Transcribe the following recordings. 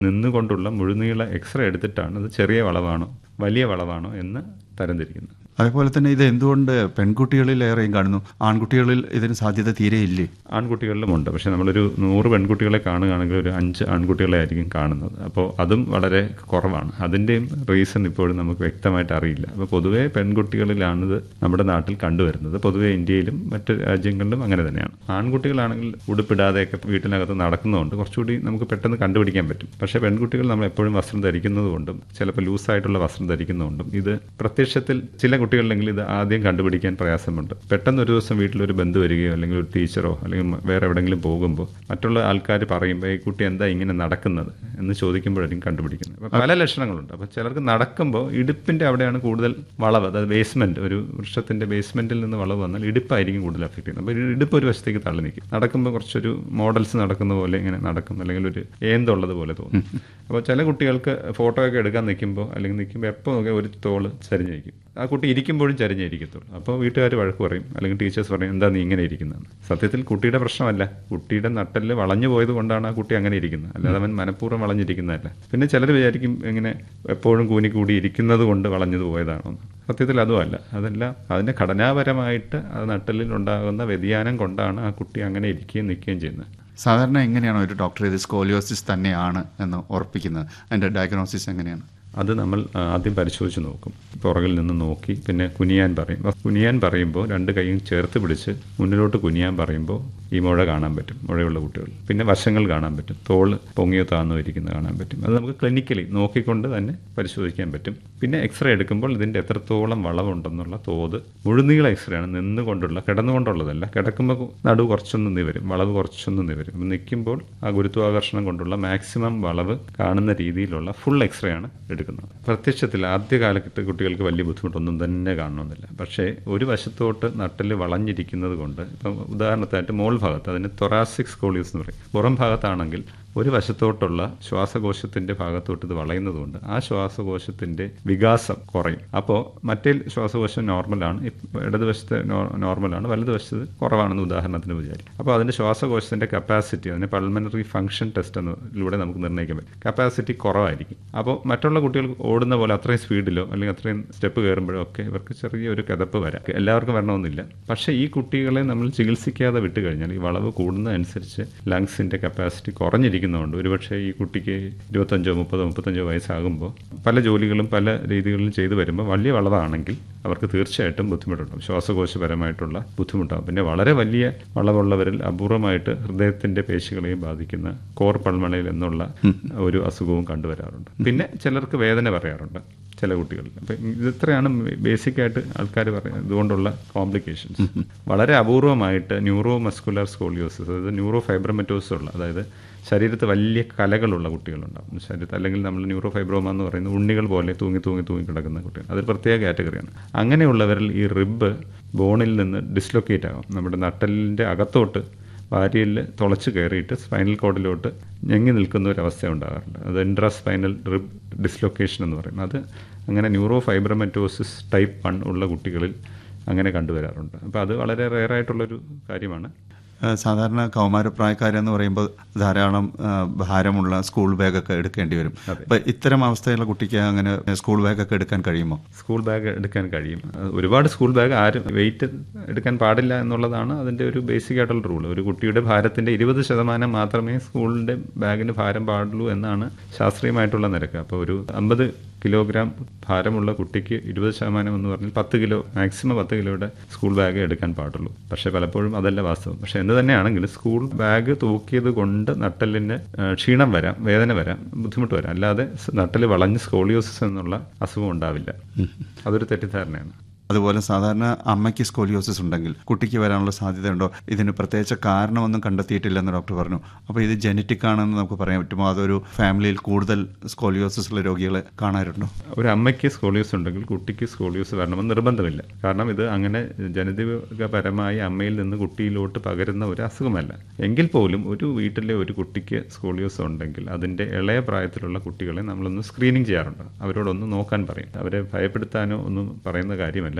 നിന്നുകൊണ്ടുള്ള മുഴുനീള x-ray എടുത്തിട്ടാണ് ഇത് ചെറിയ വളവാണോ വലിയ വളവാണോ എന്ന് തരംതിരിക്കുന്നത് അതേപോലെ തന്നെ ഇത് എന്തുകൊണ്ട് പെൺകുട്ടികളിൽ ഏറെയും കാണുന്നു ആൺകുട്ടികളിൽ ഇതിന് സാധ്യത തീരെ ഇല്ലേ ആൺകുട്ടികളിലും ഉണ്ട് പക്ഷെ നമ്മളൊരു നൂറ് പെൺകുട്ടികളെ കാണുകയാണെങ്കിൽ ഒരു അഞ്ച് ആൺകുട്ടികളെ ആയിരിക്കും കാണുന്നത് അപ്പോൾ അതും വളരെ കുറവാണ് അതിൻ്റെയും റീസൺ ഇപ്പോഴും നമുക്ക് വ്യക്തമായിട്ട് അറിയില്ല അപ്പോൾ പൊതുവേ പെൺകുട്ടികളിലാണിത് നമ്മുടെ നാട്ടിൽ കണ്ടുവരുന്നത് പൊതുവേ ഇന്ത്യയിലും മറ്റ് രാജ്യങ്ങളിലും അങ്ങനെ തന്നെയാണ് ആൺകുട്ടികളാണെങ്കിൽ ഉടുപ്പിടാതെയൊക്കെ വീട്ടിനകത്ത് നടക്കുന്നതുകൊണ്ട് കുറച്ചുകൂടി നമുക്ക് പെട്ടെന്ന് കണ്ടുപിടിക്കാൻ പറ്റും പക്ഷേ പെൺകുട്ടികൾ നമ്മൾ എപ്പോഴും വസ്ത്രം ധരിക്കുന്നത് കൊണ്ടും ചിലപ്പോൾ ലൂസായിട്ടുള്ള വസ്ത്രം ധരിക്കുന്നതുകൊണ്ടും ഇത് പ്രത്യക്ഷത്തിൽ ചില കുട്ടികളിലെങ്കിൽ ഇത് ആദ്യം കണ്ടുപിടിക്കാൻ പ്രയാസമുണ്ട് പെട്ടെന്ന് ഒരു ദിവസം വീട്ടിലൊരു ബന്ധു വരികയോ അല്ലെങ്കിൽ ഒരു ടീച്ചറോ അല്ലെങ്കിൽ വേറെ എവിടെയെങ്കിലും പോകുമ്പോൾ മറ്റുള്ള ആൾക്കാർ പറയുമ്പോൾ ഈ കുട്ടി എന്താ ഇങ്ങനെ നടക്കുന്നത് എന്ന് ചോദിക്കുമ്പോഴായിരിക്കും കണ്ടുപിടിക്കുന്നത് അപ്പോൾ പല ലക്ഷണങ്ങളുണ്ട് അപ്പോൾ ചിലർക്ക് നടക്കുമ്പോൾ ഇടുപ്പിൻ്റെ അവിടെയാണ് കൂടുതൽ വളവ് അതായത് ബേസ്മെൻറ്റ് ഒരു വൃക്ഷത്തിൻ്റെ ബേസ്മെൻറ്റിൽ നിന്ന് വളവ് വന്നാൽ ഇടുപ്പായിരിക്കും കൂടുതൽ അഫക്റ്റ് ചെയ്യുന്നത് അപ്പോൾ ഈ ഇടുപ്പ് ഒരു വശത്തേക്ക് തള്ളി നിൽക്കും നടക്കുമ്പോൾ കുറച്ചൊരു മോഡൽസ് നടക്കുന്ന പോലെ ഇങ്ങനെ നടക്കും അല്ലെങ്കിൽ ഒരു ഏന്തുള്ളത് പോലെ തോന്നും അപ്പോൾ ചില കുട്ടികൾക്ക് ഫോട്ടോ ഒക്കെ എടുക്കാൻ നിൽക്കുമ്പോൾ അല്ലെങ്കിൽ നിൽക്കുമ്പോൾ എപ്പോൾ നോക്കിയാൽ ഒരു തോള് ചരിഞ്ഞിരിക്കും ആ കുട്ടി ഇരിക്കുമ്പോഴും ചരിഞ്ഞിരിക്കത്തുള്ളൂ അപ്പോൾ വീട്ടുകാർ വഴക്ക് പറയും അല്ലെങ്കിൽ ടീച്ചേഴ്സ് പറയും എന്താ നീ ഇങ്ങനെ ഇരിക്കുന്നത് സത്യത്തിൽ കുട്ടിയുടെ പ്രശ്നമല്ല കുട്ടിയുടെ നട്ടല് വളഞ്ഞു പോയത് കൊണ്ടാണ് ആ കുട്ടി അങ്ങനെ ഇരിക്കുന്നത് അല്ലാതെ അവൻ മനഃപൂർവ്വം വളഞ്ഞിരിക്കുന്നതല്ല പിന്നെ ചിലർ വിചാരിക്കും ഇങ്ങനെ എപ്പോഴും കൂനി കൂടി ഇരിക്കുന്നത് കൊണ്ട് വളഞ്ഞത് പോയതാണോ എന്ന്. സത്യത്തിൽ അതുമല്ല അതല്ല അതിൻ്റെ ഘടനാപരമായിട്ട് ആ നട്ടലിൽ ഉണ്ടാകുന്ന വ്യതിയാനം കൊണ്ടാണ് ആ കുട്ടി അങ്ങനെ ഇരിക്കുകയും നിൽക്കുകയും ചെയ്യുന്നത് സാധാരണ എങ്ങനെയാണ് ഒരു ഡോക്ടർ ഇത് സ്കോലിയോസിസ് തന്നെയാണ് എന്ന് ഉറപ്പിക്കുന്നത് അതിൻ്റെ ഡയഗ്നോസിസ് എങ്ങനെയാണ് അത് നമ്മൾ ആ, ആദ്യം പരിശോധിച്ച് നോക്കും പുറകിൽ നിന്ന് നോക്കി പിന്നെ കുനിയാൻ പറയും അപ്പോൾ കുനിയാൻ പറയുമ്പോൾ രണ്ട് കൈയും ചേർത്ത് പിടിച്ച് മുന്നിലോട്ട് കുനിയാൻ പറയുമ്പോൾ ഈ മുഴ കാണാൻ പറ്റും മുഴയുള്ള കുട്ടികൾ പിന്നെ വശങ്ങൾ കാണാൻ പറ്റും തോള് പൊങ്ങിയോ താന്നോ ഇരിക്കുന്നത് കാണാൻ പറ്റും അത് നമുക്ക് ക്ലിനിക്കലി നോക്കിക്കൊണ്ട് തന്നെ പരിശോധിക്കാൻ പറ്റും പിന്നെ എക്സ്റേ എടുക്കുമ്പോൾ ഇതിൻ്റെ എത്രത്തോളം വളവുണ്ടെന്നുള്ള തോത് മുഴുനീള എക്സ്റേ ആണ് നിന്നുകൊണ്ടുള്ള കിടന്നുകൊണ്ടുള്ളതല്ല കിടക്കുമ്പോൾ നടു കുറച്ചൊന്ന് നിവരും വളവ് കുറച്ചൊന്ന് നിവരും അപ്പോൾ നിൽക്കുമ്പോൾ ആ ഗുരുത്വാകർഷണം കൊണ്ടുള്ള മാക്സിമം വളവ് കാണുന്ന രീതിയിലുള്ള ഫുൾ എക്സ്റേ ആണ് എടുക്കുന്നത് പ്രത്യക്ഷത്തിൽ ആദ്യ കാലഘട്ട കുട്ടികൾക്ക് വലിയ ബുദ്ധിമുട്ടൊന്നും തന്നെ കാണണമെന്നില്ല പക്ഷേ ഒരു വശത്തോട്ട് നട്ടല് വളഞ്ഞിരിക്കുന്നത് കൊണ്ട് ഇപ്പം ഉദാഹരണത്തായിട്ട് മോൾ ഭാഗത്ത് അതിന് തൊറാസിക് സ്കോളിയസ് എന്ന് പറയും പുറം ഭാഗത്താണെങ്കിൽ ഒരു വശത്തോട്ടുള്ള ശ്വാസകോശത്തിന്റെ ഭാഗത്തോട്ട് ഇത് വളയുന്നതുകൊണ്ട് ആ ശ്വാസകോശത്തിന്റെ വികാസം കുറയും അപ്പോൾ മറ്റേ ശ്വാസകോശം നോർമലാണ് ഇപ്പ- ഇടതുവശത്തെ നോ- നോർമലാണ് വലതുവശത്ത് കുറവാണെന്ന് ഉദാഹരണത്തിന് വിചാരിക്കും അപ്പോൾ അതിന്റെ ശ്വാസകോശത്തിന്റെ കപ്പാസിറ്റി അതിനെ പൾമനറി ഫംഗ്ഷൻ ടെസ്റ്റ് എന്നതിലൂടെ നമുക്ക് നിർണ്ണയിക്കാൻ പറ്റും കപ്പാസിറ്റി കുറവായിരിക്കും അപ്പോൾ മറ്റുള്ള കുട്ടികൾ ഓടുന്ന പോലെ അത്രയും സ്പീഡിലോ അല്ലെങ്കിൽ അത്രയും സ്റ്റെപ്പ് കയറുമ്പോഴോ ഒക്കെ ഇവർക്ക് ചെറിയൊരു കിതപ്പ് വരാം എല്ലാവർക്കും വരണമെന്നില്ല പക്ഷേ ഈ കുട്ടികളെ നമ്മൾ ചികിത്സിക്കാതെ വിട്ട് കഴിഞ്ഞാൽ ഈ വളവ് കൂടുന്നതനുസരിച്ച് ലങ്സിന്റെ കപ്പാസിറ്റി കുറഞ്ഞിരിക്കുന്നതുകൊണ്ട് ഒരുപക്ഷെ ഈ കുട്ടിക്ക് ഇരുപത്തഞ്ചോ മുപ്പതോ മുപ്പത്തഞ്ചോ വയസ്സാകുമ്പോൾ പല ജോലികളും പല രീതികളിലും ചെയ്തു വരുമ്പോൾ വലിയ വളവാണെങ്കിൽ അവർക്ക് തീർച്ചയായിട്ടും ബുദ്ധിമുട്ടുണ്ടാകും ശ്വാസകോശപരമായിട്ടുള്ള ബുദ്ധിമുട്ടാകും പിന്നെ വളരെ വലിയ വളവുള്ളവരിൽ അപൂർവമായിട്ട് ഹൃദയത്തിന്റെ പേശികളെയും ബാധിക്കുന്ന കോർ പൾമണയിൽ എന്നുള്ള ഒരു അസുഖവും കണ്ടുവരാറുണ്ട് പിന്നെ ചിലർക്ക് വേദന പറയാറുണ്ട് ചില കുട്ടികളിൽ അപ്പം ഇത്രയാണ് ബേസിക് ആയിട്ട് ആൾക്കാർ പറയുന്നത് ഇതുകൊണ്ടുള്ള കോംപ്ലിക്കേഷൻസ് വളരെ അപൂർവമായിട്ട് ന്യൂറോ മസ്കുലർ സ്കോളിയോസിസ് അതായത് ന്യൂറോ ഫൈബ്രമറ്റോസിസ് ഉള്ള അതായത് ശരീരത്ത് വലിയ കലകളുള്ള കുട്ടികളുണ്ടാവും ശരീരത്ത് അല്ലെങ്കിൽ നമ്മൾ ന്യൂറോ ഫൈബ്രോമ എന്ന് പറയുന്ന ഉണ്ണികൾ പോലെ തൂങ്ങി തൂങ്ങി തൂങ്ങി കിടക്കുന്ന കുട്ടികൾ അതൊരു പ്രത്യേക കാറ്റഗറിയാണ് അങ്ങനെയുള്ളവരിൽ ഈ റിബ് ബോണിൽ നിന്ന് ഡിസ്ലൊക്കേറ്റ് ആകും നമ്മുടെ നട്ടലിൻ്റെ അകത്തോട്ട് വാരിയിൽ തുളച്ച് കയറിയിട്ട് സ്പൈനൽ കോഡിലോട്ട് ഞെങ്ങി നിൽക്കുന്ന ഒരു അവസ്ഥ ഉണ്ടാകാറുണ്ട് അത് ഇൻട്രാ സ്പൈനൽ റിബ് ഡിസ്ലൊക്കേഷൻ എന്ന് പറയും അത് അങ്ങനെ ന്യൂറോ ഫൈബ്രമറ്റോസിസ് ടൈപ്പ് വൺ ഉള്ള കുട്ടികളിൽ അങ്ങനെ കണ്ടുവരാറുണ്ട് അപ്പോൾ അത് വളരെ റെയറായിട്ടുള്ളൊരു കാര്യമാണ് ഏഹ് സാധാരണ കൗമാരപ്രായക്കാരെന്ന് പറയുമ്പോൾ ധാരാളം ഏഹ് ഭാരമുള്ള സ്കൂൾ ബാഗൊക്കെ എടുക്കേണ്ടി വരും അപ്പം ഇത്തരം അവസ്ഥയുള്ള കുട്ടിക്ക് അങ്ങനെ സ്കൂൾ ബാഗൊക്കെ എടുക്കാൻ കഴിയുമോ സ്കൂൾ ബാഗ് എടുക്കാൻ കഴിയും അത് ഒരുപാട് സ്കൂൾ ബാഗ് ആരും വെയിറ്റ് എടുക്കാൻ പാടില്ല എന്നുള്ളതാണ് അതിൻ്റെ ഒരു ബേസിക് ആയിട്ടുള്ള റൂൾ ഒരു കുട്ടിയുടെ ഭാരത്തിൻ്റെ ഇരുപത് ശതമാനം മാത്രമേ സ്കൂളിൻ്റെ ബാഗിന് ഭാരം പാടുള്ളൂ എന്നാണ് ശാസ്ത്രീയമായിട്ടുള്ള നിരക്ക് അപ്പോൾ ഒരു അമ്പത് കിലോഗ്രാം ഭാരമുള്ള കുട്ടിക്ക് ഇരുപത് ശതമാനം എന്ന് പറഞ്ഞാൽ പത്ത് കിലോ മാക്സിമം പത്ത് കിലോയുടെ സ്കൂൾ ബാഗ് എടുക്കാൻ പാടുള്ളൂ പക്ഷേ പലപ്പോഴും അതല്ല വാസ്തവം പക്ഷേ എന്ത് തന്നെയാണെങ്കിലും സ്കൂൾ ബാഗ് തൂക്കിയത് കൊണ്ട് നട്ടലിന് ആ, ക്ഷീണം വരാം വേദന വരാം ബുദ്ധിമുട്ട് വരാം അല്ലാതെ സ് നട്ടല് വളഞ്ഞ് സ്കോളിയോസിസ് എന്നുള്ള അസുഖം ഉണ്ടാവില്ല അതൊരു തെറ്റിദ്ധാരണയാണ് അതുപോലെ സാധാരണ അമ്മയ്ക്ക് സ്കോലിയോസിസ് ഉണ്ടെങ്കിൽ കുട്ടിക്ക് വരാനുള്ള സാധ്യതയുണ്ടോ ഇതിന് പ്രത്യേകിച്ച് കാരണമൊന്നും കണ്ടെത്തിയിട്ടില്ലെന്ന് ഡോക്ടർ പറഞ്ഞു അപ്പോൾ ഇത് ജനറ്റിക് ആണെന്ന് നമുക്ക് പറയാൻ പറ്റുമോ അതൊരു ഫാമിലിയിൽ കൂടുതൽ സ്കോലിയോസിസ് ഉള്ള രോഗികളെ കാണാറുണ്ടോ ഒരു അമ്മയ്ക്ക് സ്കോളിയോസ് ഉണ്ടെങ്കിൽ കുട്ടിക്ക് സ്കോളിയോസ് വരണമെന്ന് നിർബന്ധമില്ല കാരണം ഇത് അങ്ങനെ ജനിതകപരമായി അമ്മയിൽ നിന്ന് കുട്ടിയിലോട്ട് പകരുന്ന ഒരു അസുഖമല്ല എങ്കിൽ പോലും ഒരു വീട്ടിലെ ഒരു കുട്ടിക്ക് സ്കോളിയോസ് ഉണ്ടെങ്കിൽ അതിൻ്റെ ഇളയ പ്രായത്തിലുള്ള കുട്ടികളെ നമ്മളൊന്ന് സ്ക്രീനിങ് ചെയ്യാറുണ്ട് അവരോടൊന്ന് നോക്കാൻ പറയും അവരെ ഭയപ്പെടുത്താനോ ഒന്നും പറയുന്ന കാര്യമല്ല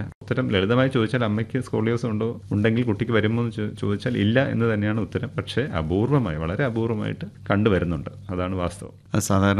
പറയാനാവില്ല ഉത്തരം ലളിതമായി ചോദിച്ചാൽ അമ്മയ്ക്ക് സ്കോളിയോസ് ഉണ്ടോ ഉണ്ടെങ്കിൽ കുട്ടിക്ക് വരുമോ എന്ന് ചോ- ചോദിച്ചാൽ ഇല്ല എന്ന് തന്നെയാണ് ഉത്തരം പക്ഷേ അപൂർവമായി വളരെ അപൂർവമായിട്ട് കണ്ടുവരുന്നുണ്ട് അതാണ് വാസ്തവം അത് സാധാരണ